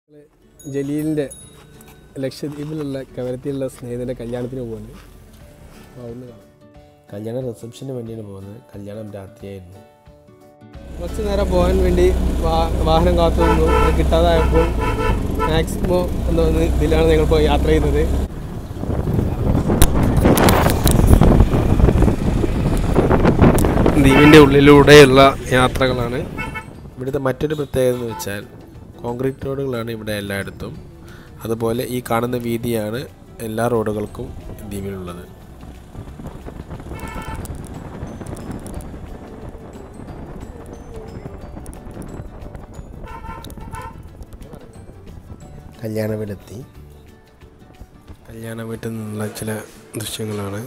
ജലീലിൻ്റെ ലക്ഷദ്വീപിലുള്ള കവരത്തിലുള്ള സ്നേഹിതൻ്റെ കല്യാണത്തിന് പോകുന്നുണ്ട് അപ്പോൾ അവിടുന്ന് കാണാം കല്യാണ റിസപ്ഷന് വേണ്ടിയാണ് പോകുന്നത് കല്യാണം രാത്രിയായിരുന്നു കുറച്ച് നേരം പോകാൻ വേണ്ടി വാ- വാഹനം കാത്തു നിന്നു അത് കിട്ടാതായപ്പോൾ മാക്സിമം എന്ന ഒന്ന് ഇതിലാണ് ഞങ്ങൾ ഇപ്പോൾ യാത്ര ചെയ്യുന്നത് ദ്വീപിൻ്റെ ഉള്ളിലൂടെയുള്ള യാത്രകളാണ് ഇവിടുത്തെ മറ്റൊരു പ്രത്യേകത എന്ന് വെച്ചാൽ കോൺക്രീറ്റ് റോഡുകളാണ് ഇവിടെ എല്ലായിടത്തും അതുപോലെ ഈ കാണുന്ന വീതിയാണ് എല്ലാ റോഡുകൾക്കും ദ്വീപിലുള്ളത് കല്യാണ വീടെത്തി കല്യാണ വീട്ടിൽ നിന്നുള്ള ചില ദൃശ്യങ്ങളാണ്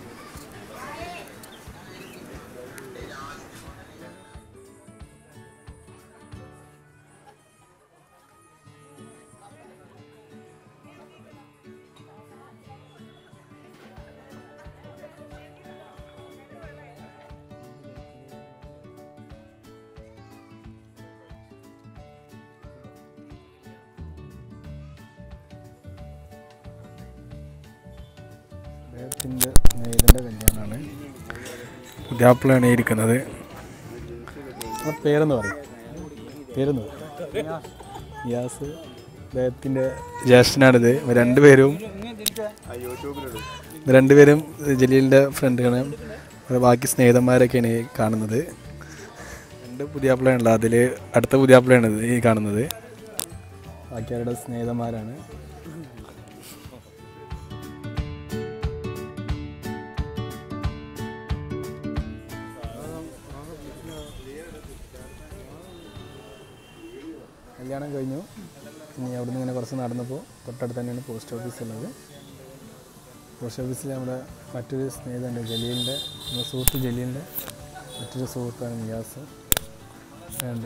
അദ്ദേഹത്തിൻ്റെ സ്നേഹിതൻ്റെ കല്യാണമാണ് പുതിയാപ്പിളാണ് ഈ ഇരിക്കുന്നത് ആ പേരെന്ന് പറയും പേരെന്ന് പറയും ഗ്യാസ് അദ്ദേഹത്തിൻ്റെ ജ്യേഷ്ഠനാണിത് ഇവർ രണ്ടുപേരും ഇവർ രണ്ടുപേരും ജലീലിൻ്റെ ഫ്രണ്ടാണ് ഇവരുടെ ബാക്കി സ്നേഹിതന്മാരൊക്കെയാണ് ഈ കാണുന്നത് രണ്ട് പുതിയാപ്പിളയാണല്ലോ അതിൽ അടുത്ത പുതിയാപ്പിളയാണിത് ഈ കാണുന്നത് ബാക്കി അവരുടെ സ്നേഹിതന്മാരാണ് കല്യാണം കഴിഞ്ഞു ഇനി അവിടുന്ന് ഇങ്ങനെ കുറച്ച് നടന്നപ്പോൾ തൊട്ടടുത്ത് തന്നെയാണ് പോസ്റ്റ് ഓഫീസ് ഉള്ളത് പോസ്റ്റ് ഓഫീസിൽ നമ്മുടെ മറ്റൊരു സ്നേഹിതമുണ്ട് ജലീലിൻ്റെ നമ്മുടെ സുഹൃത്ത് ജലീലിൻ്റെ മറ്റൊരു സുഹൃത്താണ് നിയാസ് ഉണ്ട്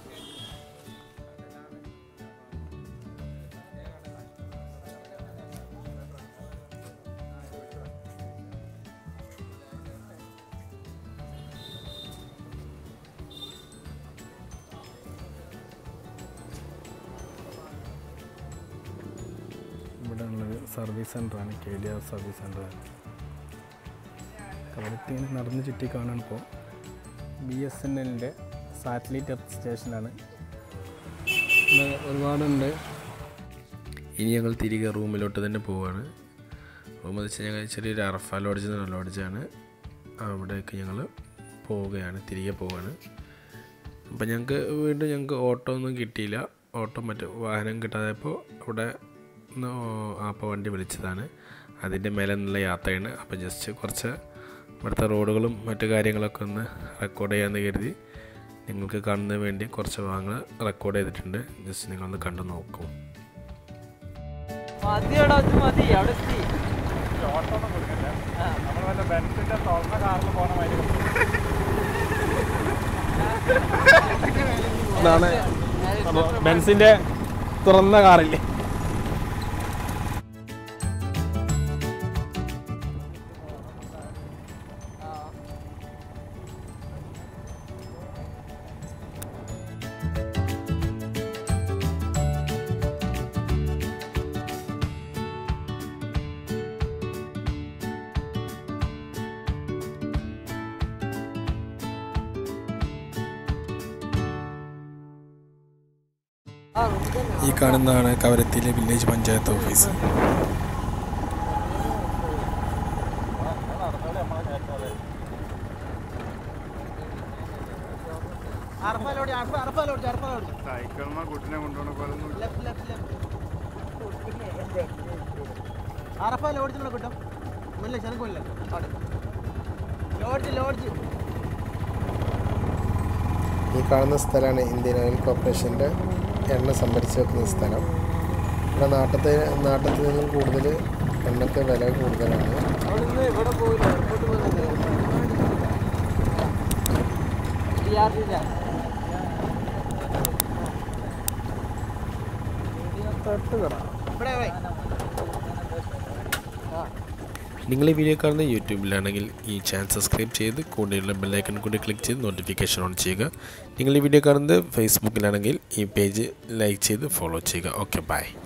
ഇവിടെ ഉള്ളത് സർവീസ് സെൻ്ററാണ് K D R service centre കവരത്തിങ്ങനെ നടന്ന് ചുറ്റി കാണാനിപ്പോൾ ബി എസ് എൻ എല്ലിൻ്റെ സാറ്റലൈറ്റ് എർത്ത് സ്റ്റേഷനാണ് ഇവിടെ ഒരുപാടുണ്ട് ഇനി ഞങ്ങൾ തിരികെ റൂമിലോട്ട് തന്നെ പോവുകയാണ് റൂം എന്ന് വെച്ചാൽ ഞങ്ങൾ ചെറിയൊരു അറഫ ലോഡ്ജ് എന്ന ലോഡ്ജാണ് അവിടേക്ക് ഞങ്ങൾ പോവുകയാണ് തിരികെ പോവുകയാണ് അപ്പം ഞങ്ങൾക്ക് വീണ്ടും ഞങ്ങൾക്ക് ഓട്ടോ ഒന്നും കിട്ടിയില്ല ഓട്ടോ മറ്റു വാഹനം കിട്ടാതായപ്പോൾ അവിടെ നിന്ന് ആപ്പ വണ്ടി വിളിച്ചതാണ് അതിൻ്റെ മേലെ നിന്നുള്ള യാത്രയാണ് അപ്പോൾ ജസ്റ്റ് കുറച്ച് ഇവിടുത്തെ റോഡുകളും മറ്റു കാര്യങ്ങളൊക്കെ ഒന്ന് റെക്കോർഡ് ചെയ്യാമെന്ന് കരുതി നിങ്ങൾക്ക് കാണുന്നതിന് വേണ്ടി കുറച്ച് ഭാഗങ്ങൾ റെക്കോർഡ് ചെയ്തിട്ടുണ്ട് ജസ്റ്റ് നിങ്ങളൊന്ന് കണ്ടു നോക്കൂ മതിയടാ അത് മതി അവിടെ എത്തി ഇതാണ് ബെൻസിൻ്റെ തുറന്ന കാറില്ലേ ഈ കാണുന്നതാണ് കവരത്തിയിലെ വില്ലേജ് പഞ്ചായത്ത് ഓഫീസ് അറഫലോടി അറഫ അറഫലോടി അറഫലോടി സൈക്കിളിന് കുട്ടിനെ കൊണ്ടുപോകണ പോലെ ഒന്നും ലെഫ്റ്റ് ലെഫ്റ്റ് ലെഫ്റ്റ് അറഫ ലോഡ്ജിനുള്ള കിട്ടും മുല്ല ചെറുക്കില്ല അവിടെ ലോഡ്ജ് ലോഡ്ജ് ഈ കാണുന്ന സ്ഥലമാണ് ഇന്ത്യൻ ഓയിൽ കോർപ്പറേഷൻ്റെ എണ്ണ സംഭരിച്ച് വെക്കുന്ന സ്ഥലം ഇവിടെ നാട്ടത്തെ നാട്ടത്തിൽ നിന്നും കൂടുതൽ എണ്ണയ്ക്ക് വില കൂടുതലാണ് അവിടുന്ന് ഇവിടെ പോയില്ല എയർപോർട്ട് പോകുന്നില്ല ഡി ആർ ഡിയില്ല ഇവിടെ വേ. ആ നിങ്ങൾ ഈ വീഡിയോ കാണുന്ന യൂട്യൂബിലാണെങ്കിൽ ഈ ചാനൽ സബ്സ്ക്രൈബ് ചെയ്ത് കൂടെയുള്ള ബെല്ലൈക്കൺ കൂടി ക്ലിക്ക് ചെയ്ത് നോട്ടിഫിക്കേഷൻ ഓൺ ചെയ്യുക നിങ്ങൾ ഈ വീഡിയോ കാണുന്നത് ഫേസ്ബുക്കിലാണെങ്കിൽ ഈ പേജ് ലൈക്ക് ചെയ്ത് ഫോളോ ചെയ്യുക ഓക്കെ ബൈ